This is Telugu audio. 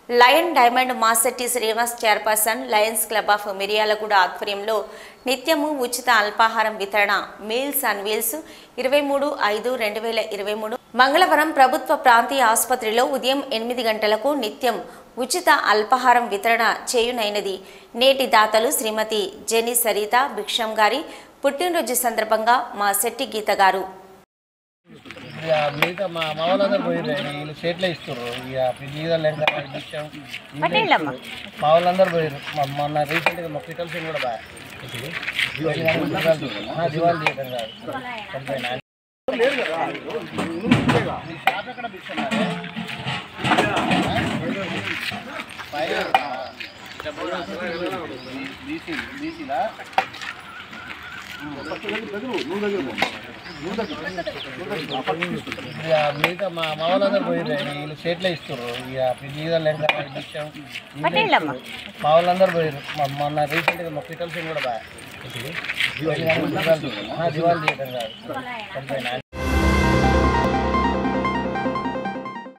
Lion Diamond Masetti Srinivas chairperson Lions Club of Miryalaguda ఆధ్వర్యంలో నిత్యము ఉచిత అల్పాహారం వితరణ మీల్స్ అండ్ వీల్స్ ఇరవై మూడు ఐదు రెండు వేల ఇరవై మూడు మంగళవారం ప్రభుత్వ ప్రాంతీయ ఆసుపత్రిలో ఉదయం ఎనిమిది గంటలకు నిత్యం ఉచిత అల్పాహారం వితరణ చేయునైనది నేటి దాతలు శ్రీమతి జెని సరిత భిక్షం గారి పుట్టినరోజు సందర్భంగా మా శెట్టి గీత గారు ఇక మిగతా మా మా వాళ్ళందరూ పోయిర్రు వీళ్ళు చేతిలో ఇస్తారు ఇక మీద లెంక ఇచ్చాం మా వాళ్ళందరూ పోయారు మొన్న రీసెంట్గా మా పిటల్ సింగ్ కూడా బాగా దివాళి చేయడం కాదు చనిపోయిన ఈ షాప్ ఎక్కడ పిస్తున్నారే? పైన, బీసీ బీసీలా ఇక మిగతా మా మా వాళ్ళందరూ పోయిర్రు వీళ్ళు చేతిలో ఇస్తారు ఇక మీద లెంక ఇచ్చాం మా వాళ్ళందరూ పోయారు మొన్న రీసెంట్గా మా పిటల్ సింగ్ కూడా బాగా దివాళి చేయడం కాదు చనిపోయిన